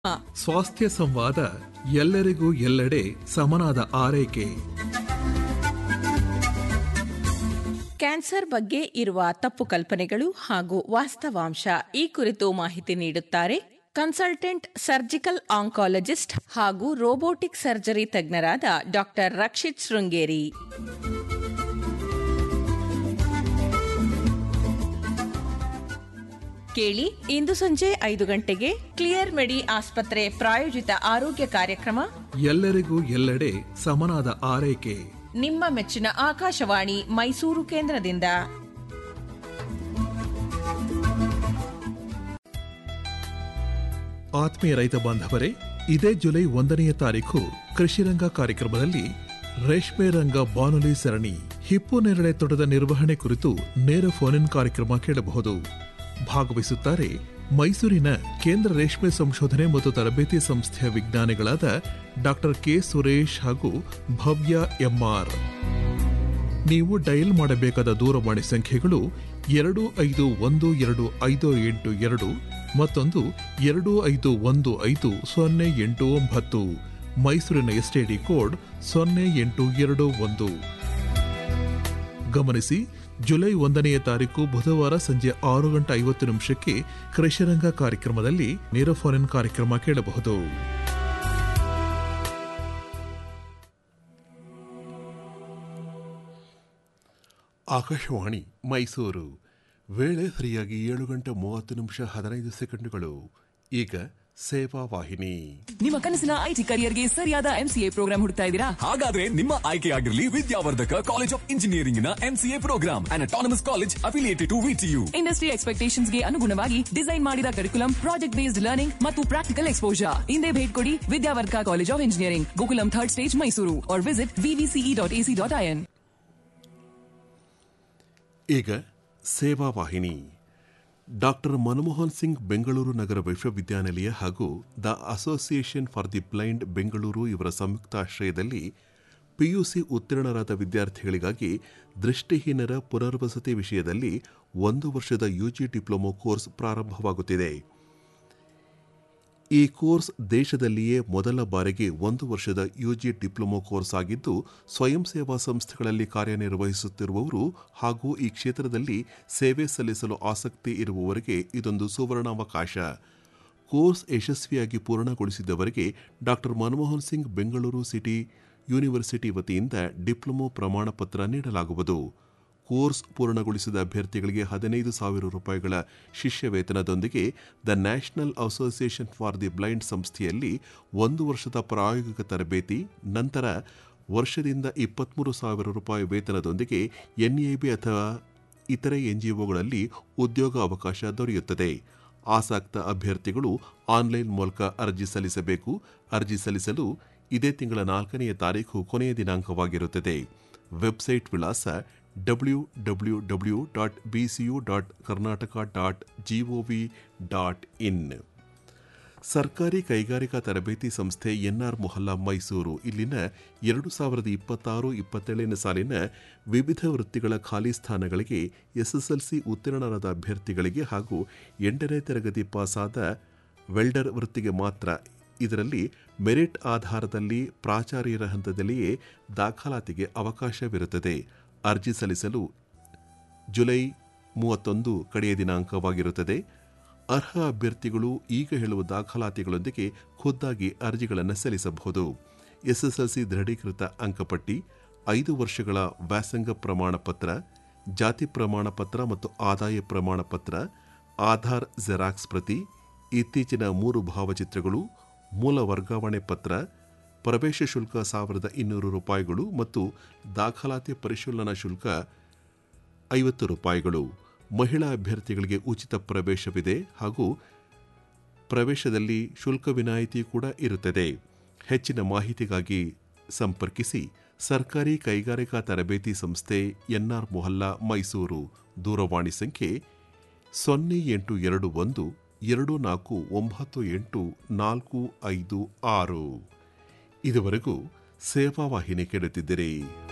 ಸ್ವಾಸ್ಥ್ಯ ಸಂವಾದ ಎಲ್ಲರಿಗೂ ಎಲ್ಲೆಡೆ ಸಮನಾದ ಆರೈಕೆ ಕ್ಯಾನ್ಸರ್ ಬಗ್ಗೆ ಇರುವ ತಪ್ಪು ಕಲ್ಪನೆಗಳು ಹಾಗೂ ವಾಸ್ತವಾಂಶ ಈ ಕುರಿತು ಮಾಹಿತಿ ನೀಡುತ್ತಾರೆ ಕನ್ಸಲ್ಟೆಂಟ್ ಸರ್ಜಿಕಲ್ ಆಂಕಾಲಜಿಸ್ಟ್ ಹಾಗೂ ರೋಬೋಟಿಕ್ ಸರ್ಜರಿ ತಜ್ಞರಾದ ಡಾಕ್ಟರ್ ರಕ್ಷಿತ್ ಶೃಂಗೇರಿ ಕೇಳಿ ಇಂದು ಸಂಜೆ ಐದು ಗಂಟೆಗೆ ಕ್ಲಿಯರ್ ಮೆಡಿ ಆಸ್ಪತ್ರೆ ಪ್ರಾಯೋಜಿತ ಆರೋಗ್ಯ ಕಾರ್ಯಕ್ರಮ ಎಲ್ಲರಿಗೂ ಎಲ್ಲೆಡೆ ಸಮನಾದ ಆರೈಕೆ ನಿಮ್ಮ ಮೆಚ್ಚಿನ ಆಕಾಶವಾಣಿ ಮೈಸೂರು ಕೇಂದ್ರದಿಂದ ಆತ್ಮೀಯ ರೈತ ಬಾಂಧವರೇ ಇದೇ ಜುಲೈ ಒಂದನೆಯ ತಾರೀಕು ಕೃಷಿರಂಗ ಕಾರ್ಯಕ್ರಮದಲ್ಲಿ ರೇಷ್ಮೆ ರಂಗ ಬಾನುಲಿ ಸರಣಿ ಹಿಪ್ಪು ನೇರಳೆ ತೋಟದ ನಿರ್ವಹಣೆ ಕುರಿತು ನೇರ ಫೋನ್ ಇನ್ ಕಾರ್ಯಕ್ರಮ ಕೇಳಬಹುದು ಭಾಗವಹಿಸುತ್ತಾರೆ ಮೈಸೂರಿನ ಕೇಂದ್ರ ರೇಷ್ಮೆ ಸಂಶೋಧನೆ ಮತ್ತು ತರಬೇತಿ ಸಂಸ್ಥೆಯ ವಿಜ್ಞಾನಿಗಳಾದ ಡಾಕ್ಟರ್ ಕೆ ಸುರೇಶ್ ಹಾಗೂ ಭವ್ಯ ಎಂಆರ್ ನೀವು ಡಯಲ್ ಮಾಡಬೇಕಾದ ದೂರವಾಣಿ ಸಂಖ್ಯೆಗಳು ಎರಡು ಐದು ಒಂದು ಎರಡು ಐದು ಎಂಟು ಎರಡು ಮತ್ತೊಂದು ಎರಡು ಐದು ಒಂದು ಐದು ಸೊನ್ನೆ ಎಂಟು ಒಂಬತ್ತು ಮೈಸೂರಿನ ಎಸ್ಟಿಡಿ ಕೋಡ್ ಸೊನ್ನೆ ಎಂಟು ಎರಡು ಒಂದು ಗಮನಿಸಿ ಜುಲೈ ಒಂದನೆಯ ತಾರೀಕು ಬುಧವಾರ ಸಂಜೆ ಆರು ಗಂಟೆ ಐವತ್ತು ನಿಮಿಷಕ್ಕೆ ಕೃಷಿರಂಗ ಕಾರ್ಯಕ್ರಮದಲ್ಲಿ ನೇರ ಫೋನ್ ಇನ್ ಕಾರ್ಯಕ್ರಮ ಕೇಳಬಹುದು ಆಕಾಶವಾಣಿ ಮೈಸೂರು ವೇಳೆ ಸರಿಯಾಗಿ ಏಳು ಗಂಟೆ ಮೂವತ್ತು ನಿಮಿಷ ಹದಿನೈದು ಸೆಕೆಂಡುಗಳು ಈಗ ಸೇವಾ ವಾಹಿನಿ ನಿಮ್ಮ ಕನಸಿನ ಐಟಿ ಕರಿಯರ್ಗೆ ಸರಿಯಾದ ಎಂಸಿಎ ಪ್ರೋಗ್ರಾಂ ಹುಡುಕ್ತಾ ಇದ್ದೀರಾ ಹಾಗಾದ್ರೆ ನಿಮ್ಮ ಆಯ್ಕೆಯಾಗಿರಲಿ ವಿದ್ಯಾವರ್ಧಕ ಕಾಲೇಜ್ ಆಫ್ ಇಂಜಿನಿಯರಿಂಗ್ ನ MCA program and autonomous college affiliated to VTU industry expectations ಗೆ ಅನುಗುಣವಾಗಿ ಡಿಸೈನ್ ಮಾಡಿದ ಕರಿಕುಲಂ ಪ್ರಾಜೆಕ್ಟ್ ಬೇಸ್ಡ್ ಲರ್ನಿಂಗ್ ಮತ್ತು ಪ್ರಾಕ್ಟಿಕಲ್ ಎಕ್ಸ್ಪೋಜರ್ ಹಿಂದೆ ಭೇಟಿ ಕೊಡಿ Vidyavardhaka college of engineering Gokulam third stage Mysuru or visit VVCE dot AC dot IN ಈಗ ಸೇವಾ ವಾಹಿನಿ ಡಾಕ್ಟರ್ ಮನಮೋಹನ್ ಸಿಂಗ್ ಬೆಂಗಳೂರು ನಗರ ವಿಶ್ವವಿದ್ಯಾನಿಲಯ ಹಾಗೂ the association for the blind Bengaluru ಇವರ ಸಂಯುಕ್ತಾಶ್ರಯದಲ್ಲಿ ಪಿಯುಸಿ ಉತ್ತೀರ್ಣರಾದ ವಿದ್ಯಾರ್ಥಿಗಳಿಗಾಗಿ ದೃಷ್ಟಿಹೀನರ ಪುನರ್ವಸತಿ ವಿಷಯದಲ್ಲಿ ಒಂದು ವರ್ಷದ ಯುಜಿ ಡಿಪ್ಲೊಮೊ ಕೋರ್ಸ್ ಪ್ರಾರಂಭವಾಗುತ್ತಿದೆ ಈ ಕೋರ್ಸ್ ದೇಶದಲ್ಲಿಯೇ ಮೊದಲ ಬಾರಿಗೆ ಒಂದು ವರ್ಷದ ಯುಜಿ ಡಿಪ್ಲೊಮೊ ಕೋರ್ಸ್ ಆಗಿದ್ದು ಸ್ವಯಂ ಸೇವಾ ಸಂಸ್ಥೆಗಳಲ್ಲಿ ಕಾರ್ಯನಿರ್ವಹಿಸುತ್ತಿರುವವರು ಹಾಗೂ ಈ ಕ್ಷೇತ್ರದಲ್ಲಿ ಸೇವೆ ಸಲ್ಲಿಸಲು ಆಸಕ್ತಿ ಇರುವವರಿಗೆ ಇದೊಂದು ಸುವರ್ಣಾವಕಾಶ ಕೋರ್ಸ್ ಯಶಸ್ವಿಯಾಗಿ ಪೂರ್ಣಗೊಳಿಸಿದವರಿಗೆ doctor Manmohan Singh Bengaluru city university ವತಿಯಿಂದ ಡಿಪ್ಲೊಮೊ ಪ್ರಮಾಣ ಪತ್ರ ನೀಡಲಾಗುವುದು ಕೋರ್ಸ್ ಪೂರ್ಣಗೊಳಿಸಿದ ಅಭ್ಯರ್ಥಿಗಳಿಗೆ ಹದಿನೈದು ಸಾವಿರ ರೂಪಾಯಿಗಳ ಶಿಷ್ಯ ವೇತನದೊಂದಿಗೆ the national association for the blind ಸಂಸ್ಥೆಯಲ್ಲಿ ಒಂದು ವರ್ಷದ ಪ್ರಾಯೋಗಿಕ ತರಬೇತಿ ನಂತರ ವರ್ಷದಿಂದ ಇಪ್ಪತ್ಮೂರು ಸಾವಿರ ರೂಪಾಯಿ ವೇತನದೊಂದಿಗೆ ಎನ್ಎಬಿ ಅಥವಾ ಇತರೆ ಎನ್ಜಿಒಗಳಲ್ಲಿ ಉದ್ಯೋಗ ಅವಕಾಶ ದೊರೆಯುತ್ತದೆ ಆಸಕ್ತ ಅಭ್ಯರ್ಥಿಗಳು ಆನ್ಲೈನ್ ಮೂಲಕ ಅರ್ಜಿ ಸಲ್ಲಿಸಬೇಕು ಅರ್ಜಿ ಸಲ್ಲಿಸಲು ಇದೇ ತಿಂಗಳ ನಾಲ್ಕನೆಯ ತಾರೀಕು ಕೊನೆಯ ದಿನಾಂಕವಾಗಿರುತ್ತದೆ ವೆಬ್ಸೈಟ್ ವಿಳಾಸ W W W dot BCU dot Karnataka dot GOV dot in ಸರ್ಕಾರಿ ಕೈಗಾರಿಕಾ ತರಬೇತಿ ಸಂಸ್ಥೆ ಎನ್ಆರ್ ಮೊಹಲ್ಲಾ ಮೈಸೂರು ಇಲ್ಲಿನ ಎರಡು ಸಾವಿರದ ಇಪ್ಪತ್ತಾರು ಇಪ್ಪತ್ತೇಳನೇ ಸಾಲಿನ ವಿವಿಧ ವೃತ್ತಿಗಳ ಖಾಲಿ ಸ್ಥಾನಗಳಿಗೆ ಎಸ್ಎಸ್ಎಲ್ಸಿ ಉತ್ತೀರ್ಣರಾದ ಅಭ್ಯರ್ಥಿಗಳಿಗೆ ಹಾಗೂ ಎಂಟನೇ ತರಗತಿ ಪಾಸಾದ ವೆಲ್ಡರ್ ವೃತ್ತಿಗೆ ಮಾತ್ರ ಇದರಲ್ಲಿ ಮೆರಿಟ್ ಆಧಾರದಲ್ಲಿ ಪ್ರಾಚಾರ್ಯರ ಹಂತದಲ್ಲಿಯೇ ದಾಖಲಾತಿಗೆ ಅವಕಾಶವಿರುತ್ತದೆ ಅರ್ಜಿ ಸಲ್ಲಿಸಲು ಜುಲೈ ಮೂವತ್ತೊಂದು ಕಡೆಯ ದಿನಾಂಕವಾಗಿರುತ್ತದೆ ಅರ್ಹ ಅಭ್ಯರ್ಥಿಗಳು ಈಗ ಹೇಳುವ ದಾಖಲಾತಿಗಳೊಂದಿಗೆ ಖುದ್ದಾಗಿ ಅರ್ಜಿಗಳನ್ನು ಸಲ್ಲಿಸಬಹುದು ಎಸ್ಎಸ್ಎಲ್ಸಿ ದೃಢೀಕೃತ ಅಂಕಪಟ್ಟಿ ಐದು ವರ್ಷಗಳ ವ್ಯಾಸಂಗ ಪ್ರಮಾಣ ಪತ್ರ ಜಾತಿ ಪ್ರಮಾಣ ಪತ್ರ ಮತ್ತು ಆದಾಯ ಪ್ರಮಾಣ ಪತ್ರ ಆಧಾರ್ ಜೆರಾಕ್ಸ್ ಪ್ರತಿ ಇತ್ತೀಚಿನ ಮೂರು ಭಾವಚಿತ್ರಗಳು ಮೂಲ ವರ್ಗಾವಣೆ ಪತ್ರ ಪ್ರವೇಶ ಶುಲ್ಕ ಸಾವಿರದ ಇನ್ನೂರು ರೂಪಾಯಿಗಳು ಮತ್ತು ದಾಖಲಾತಿ ಪರಿಶೀಲನಾ ಶುಲ್ಕ ಐವತ್ತು ರೂಪಾಯಿಗಳು ಮಹಿಳಾ ಅಭ್ಯರ್ಥಿಗಳಿಗೆ ಉಚಿತ ಪ್ರವೇಶವಿದೆ ಹಾಗೂ ಪ್ರವೇಶದಲ್ಲಿ ಶುಲ್ಕ ವಿನಾಯಿತಿ ಕೂಡ ಇರುತ್ತದೆ ಹೆಚ್ಚಿನ ಮಾಹಿತಿಗಾಗಿ ಸಂಪರ್ಕಿಸಿ ಸರ್ಕಾರಿ ಕೈಗಾರಿಕಾ ತರಬೇತಿ ಸಂಸ್ಥೆ ಎನ್ಆರ್ ಮೊಹಲ್ಲಾ ಮೈಸೂರು ದೂರವಾಣಿ ಸಂಖ್ಯೆ ಸೊನ್ನೆ ಎಂಟು ಎರಡು ಒಂದು ಎರಡು ನಾಲ್ಕು ಒಂಬತ್ತು ಎಂಟು ನಾಲ್ಕು ಐದು ಆರು ಇದುವರೆಗೂ ಸೇವಾ ವಾಹಿನಿ ಕೇಳುತ್ತಿದ್ದಿರಿ